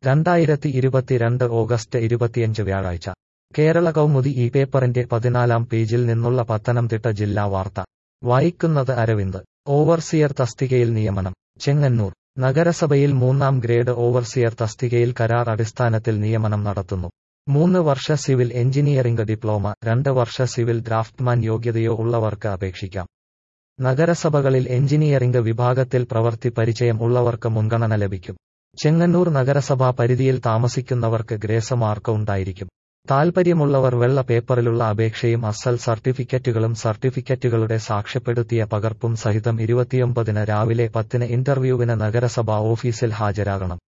രണ്ടായിരത്തി ഇരുപത്തിരണ്ട് ഓഗസ്റ്റ് ഇരുപത്തിയഞ്ച് വ്യാഴാഴ്ച കേരള കൗമുദി ഈ പേപ്പറിന്റെ പതിനാലാം പേജിൽ നിന്നുള്ള പത്തനംതിട്ട ജില്ലാ വാർത്ത വായിക്കുന്നത് അരവിന്ദ് ഓവർസിയർ തസ്തികയിൽ നിയമനം ചെങ്ങന്നൂർ നഗരസഭയിൽ മൂന്നാം ഗ്രേഡ് ഓവർസിയർ തസ്തികയിൽ കരാർ അടിസ്ഥാനത്തിൽ നിയമനം നടത്തുന്നു മൂന്ന് വർഷ സിവിൽ എഞ്ചിനീയറിംഗ് ഡിപ്ലോമ രണ്ട് വർഷ സിവിൽ ഡ്രാഫ്റ്റ്മാൻ യോഗ്യതയോ ഉള്ളവർക്ക് അപേക്ഷിക്കാം നഗരസഭകളിൽ എഞ്ചിനീയറിംഗ് വിഭാഗത്തിൽ പ്രവൃത്തി പരിചയം ഉള്ളവർക്ക് മുൻഗണന ലഭിക്കും ചെങ്ങന്നൂർ നഗരസഭാ പരിധിയിൽ താമസിക്കുന്നവർക്ക് ഗ്രേസമാർക്ക് ഉണ്ടായിരിക്കും താൽപ്പര്യമുള്ളവർ വെള്ള പേപ്പറിലുള്ള അപേക്ഷയും അസൽ സർട്ടിഫിക്കറ്റുകളും സർട്ടിഫിക്കറ്റുകളുടെ സാക്ഷ്യപ്പെടുത്തിയ പകർപ്പും സഹിതം ഇരുപത്തിയൊമ്പതിന് രാവിലെ പത്തിന് ഇന്റർവ്യൂവിന് നഗരസഭാ ഓഫീസിൽ ഹാജരാകണം